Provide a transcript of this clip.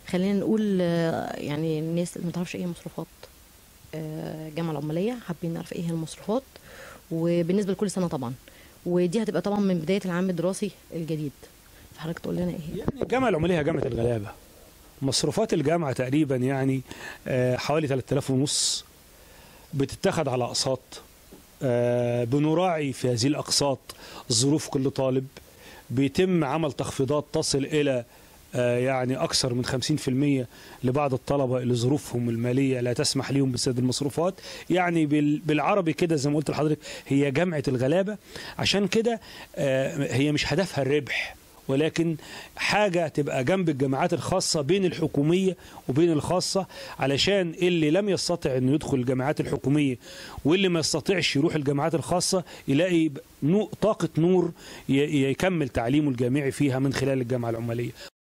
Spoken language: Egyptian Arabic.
خلينا نقول آه، يعني الناس اللي ما تعرفش ايه مصروفات آه، الجامعه العماليه حابين نعرف ايه هي المصروفات وبالنسبه لكل سنه طبعا ودي هتبقى طبعا من بدايه العام الدراسي الجديد فحضرتك تقول لنا ايه هي يعني الجامعه العماليه هي جامعه الغلابه مصروفات الجامعه تقريبا يعني آه، حوالي 3000 ونص بتتخذ على اقساط آه، بنراعي في هذه الاقساط ظروف كل طالب بيتم عمل تخفيضات تصل الى آه، يعني اكثر من 50% لبعض الطلبه اللي ظروفهم الماليه لا تسمح لهم بسداد المصروفات يعني بال- بالعربي كده زي ما قلت لحضرتك هي جامعه الغلابه عشان كده آه، هي مش هدفها الربح ولكن حاجة تبقى جنب الجامعات الخاصة بين الحكومية وبين الخاصة علشان اللي لم يستطع انه يدخل الجامعات الحكومية واللي ما يستطيعش يروح الجامعات الخاصة يلاقي نو- طاقة نور ي- يكمل تعليمه الجامعي فيها من خلال الجامعة العمالية